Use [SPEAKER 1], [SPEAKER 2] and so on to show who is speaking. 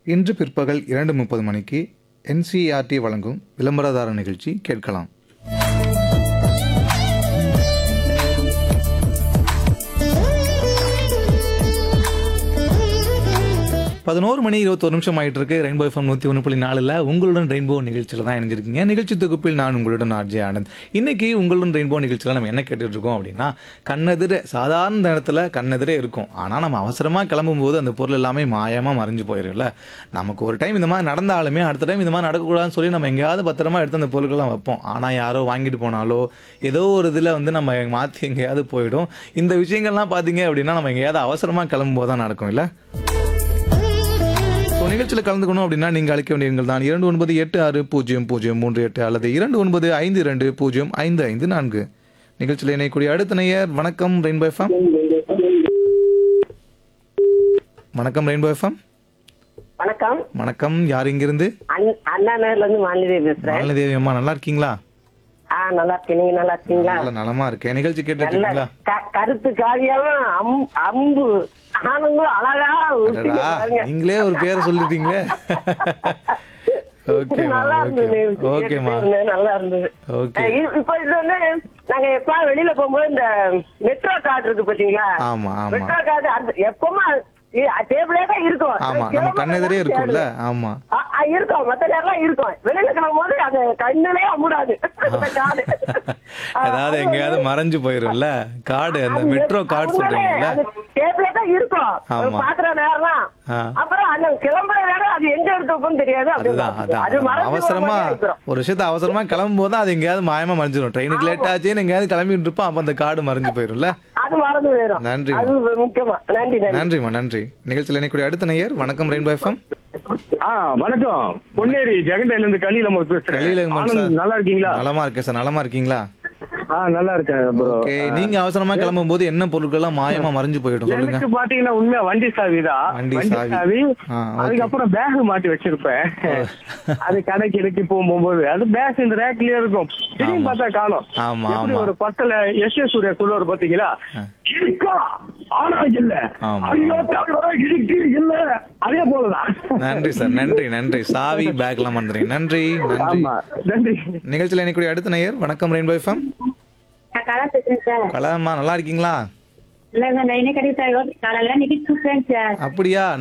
[SPEAKER 1] இன்று பிற்பகல் இரண்டு முப்பது மணிக்கு என்சிஆர்டி வழங்கும் விளம்பரதார நிகழ்ச்சி கேட்கலாம் பதினோரு மணி இருபத்தொரு நிமிஷம் ஆயிட்டு இருக்கு ரெயின்போ எஃப்எம் நூற்றி ஒன்று புள்ளி நாலில் உங்களுடன் ரெயின்போ நிகழ்ச்சியில் தான் இணைஞ்சிருக்கீங்க நிகழ்ச்சி தொகுப்பில் நான் உங்களுடன் ஆர்ஜே ஆனந்த் இன்னைக்கு உங்களுடன் ரெயின்போ நிகழ்ச்சியில் நம்ம என்ன கேட்டுட்டு இருக்கோம் அப்படின்னா கண்ணெதிர சாதாரண நேரத்தில் கண்ணெதிரே இருக்கும் ஆனால் நம்ம அவசரமாக கிளம்பும்போது அந்த பொருள் எல்லாமே மாயமாக மறைஞ்சு போயிரும்ல நமக்கு ஒரு டைம் இந்த மாதிரி நடந்தாலுமே அடுத்த டைம் இந்த மாதிரி நடக்கக்கூடாதுன்னு சொல்லி நம்ம எங்கேயாவது பத்திரமா எடுத்து அந்த பொருட்கள்லாம் வைப்போம் ஆனால் யாரோ வாங்கிட்டு போனாலோ ஏதோ ஒரு இதில் வந்து நம்ம மாற்றி எங்கேயாவது போயிடும் இந்த விஷயங்கள்லாம் பார்த்தீங்க அப்படின்னா நம்ம எங்கேயாவது அவசரமாக கிளம்பும்போது தான் நடக்கும் இல்லை ஸோ நிகழ்ச்சியில் கலந்துக்கணும் அப்படின்னா நீங்கள் அழைக்க வேண்டிய எண்கள் தான் இரண்டு ஒன்பது எட்டு ஆறு பூஜ்ஜியம் பூஜ்ஜியம் மூன்று எட்டு அல்லது இரண்டு ஒன்பது ஐந்து இரண்டு பூஜ்ஜியம் ஐந்து ஐந்து நான்கு நிகழ்ச்சியில் இணையக்கூடிய அடுத்த நேயர் வணக்கம் ரெயின்போ எஃப்எம் வணக்கம் ரெயின்போ எஃப்எம்
[SPEAKER 2] வணக்கம்
[SPEAKER 1] வணக்கம் யார் இங்கிருந்து
[SPEAKER 2] அண்ண- அண்ணா நகர்ல இருந்து மாலிதேவி பேசுறேன்
[SPEAKER 1] மாலதேவி அம்மா நல்லா இருக்கீங்களா
[SPEAKER 2] ஆ நல்லா இருக்கேன் நீங்க நல்லா இருக்கீங்களா
[SPEAKER 1] நல்ல நலமா இருக்கேன் நிகழ்ச்சி கேட்டு
[SPEAKER 2] நல்ல
[SPEAKER 1] இருக்கீங்களா
[SPEAKER 2] க- கருத்து காவியம் அம்- அம்பு ஆனந்தும் அழகா ஊட்டிங்க
[SPEAKER 1] அடடா,
[SPEAKER 2] பாருங்க.
[SPEAKER 1] நீங்களே ஒரு பேரை சொல்லிட்டீங்களே ஓகேமா
[SPEAKER 2] நல்லா இருந்தது
[SPEAKER 1] ஓகே ஓகேமா
[SPEAKER 2] கேட்டுட்டே இருந்தேன், நல்லா இருந்தது
[SPEAKER 1] ஓகே
[SPEAKER 2] அஹ் இ- இப்ப இது வந்து நாங்க எப்ப வெளியில போகும்போது இந்த மெட்ரோ கார்டு இருக்கு பாத்தீங்களா
[SPEAKER 1] ஆமா ஆமா
[SPEAKER 2] மெட்ரோ கார்டு அந்த எப்பவுமே டேபிளே தான் இருக்கும்
[SPEAKER 1] ஆமா நம்ம
[SPEAKER 2] கிளம்பும்போது
[SPEAKER 1] கண்ணெதிரே
[SPEAKER 2] தான்
[SPEAKER 1] இருக்கும்ல
[SPEAKER 2] தேடுவேன்.
[SPEAKER 1] ஆமா
[SPEAKER 2] ஆ, ஆ, இருக்கும் மத்த நேரம் இருக்கும் வெளியில கிளம்பும் போது அது கண்ணுலே அமுடாது அந்த கார்டு
[SPEAKER 1] ஏதாவது எங்கேயாவது மறைஞ்சு போயிரும்ல கார்டு அந்த மெட்ரோ கார்டு சொல்றீங்கல்ல
[SPEAKER 2] டேபிளே தான் இருக்கும்
[SPEAKER 1] ஆமா.
[SPEAKER 2] பாக்குற நேரம்
[SPEAKER 1] ஆ.
[SPEAKER 2] அப்புறம் அந்த கிளம்புற நேரம் அது எங்க எடுத்து வைப்போம்னு தெரியாது அப்படியே
[SPEAKER 1] அதுதான்
[SPEAKER 2] பார்த்துக்கும். அது
[SPEAKER 1] அதான்
[SPEAKER 2] மறைஞ்சு
[SPEAKER 1] அவசரமா
[SPEAKER 2] போகாமலே இருக்கிறோம்.
[SPEAKER 1] ஒரு விஷயத்த அவசரமா கிளம்பும் போது அது எங்கேயாவது மாயமா மறைஞ்சிடும் ட்ரெயினுக்கு லேட் ஆச்சுன்னு எங்கேயாவது கிளம்பிட்டு இருப்போம் அப்ப அந்த கார்டு மறைஞ்சு போயிரும்ல
[SPEAKER 2] அது மறந்து போயிடும்
[SPEAKER 1] நன்றி.
[SPEAKER 2] அது முக்கியமா நன்றி நன்றி
[SPEAKER 1] நன்றிம்மா நன்றி நிகழ்ச்சியில் இணைக்கூடிய அடுத்த நேயர் வணக்கம் ரெயின்போ எஃப்எம்
[SPEAKER 3] ஆ வணக்கம் பொன்னேரி ஜெகண்டையில இருந்து கலியில பேசுறேன்
[SPEAKER 1] கலியில
[SPEAKER 3] ஆனந்த், நல்லா இருக்கீங்களா
[SPEAKER 1] நலமா இருக்கேன் சார் நலமா இருக்கீங்களா
[SPEAKER 3] ஆ நல்லா இருக்கேன் ப்ரோ
[SPEAKER 1] ஓகே நீங்க அவசரமா கிளம்பும் போது என்ன பொருட்கள்லாம் மாயமா மறைஞ்சு போயிடும் சொல்லுங்க
[SPEAKER 3] எனக்கு பாத்தீங்கன்னா உண்மையா வண்டி சாவி தான்
[SPEAKER 1] வண்டி
[SPEAKER 3] வண்டி
[SPEAKER 1] சாவி.
[SPEAKER 3] சாவி
[SPEAKER 1] ஆ, okay.
[SPEAKER 3] அதுக்கப்புறம் பேக் மாட்டி வச்சிருப்பேன் அது கடைக்கு இடைக்கு போகும்போது அது பேக் இந்த ரேக்லயே இருக்கும் திடீர்னு பார்த்தா காணும்
[SPEAKER 1] ஆமா,
[SPEAKER 3] எப்படி
[SPEAKER 1] ஆமா.
[SPEAKER 3] ஒரு பட்டல எஸ் எஸ் சூர்யா சொல்லுவார் பாத்தீங்களா இருக்கா ஆனா இல்ல
[SPEAKER 1] ஆமா.
[SPEAKER 3] ஐயோ தவிர இருக்கு இல்ல அதே போலதான்
[SPEAKER 1] நன்றி சார் நன்றி நன்றி சாவி பேக்லாம் வந்துறீங்க நன்றி நன்றி
[SPEAKER 3] ஆமா நன்றி
[SPEAKER 1] நிகழ்ச்சியில் இணைக்கூடிய அடுத்த நேயர் வணக்கம் ரெயின்போ எஃப்எம்
[SPEAKER 4] நான் கலா பேசுறேன் சார்
[SPEAKER 1] கலாமா நல்லா இருக்கீங்களா
[SPEAKER 4] இல்ல சார் நான் என்ன கிடையாது சார் காலையில நிக்கிட்டு சார்
[SPEAKER 1] அப்படியா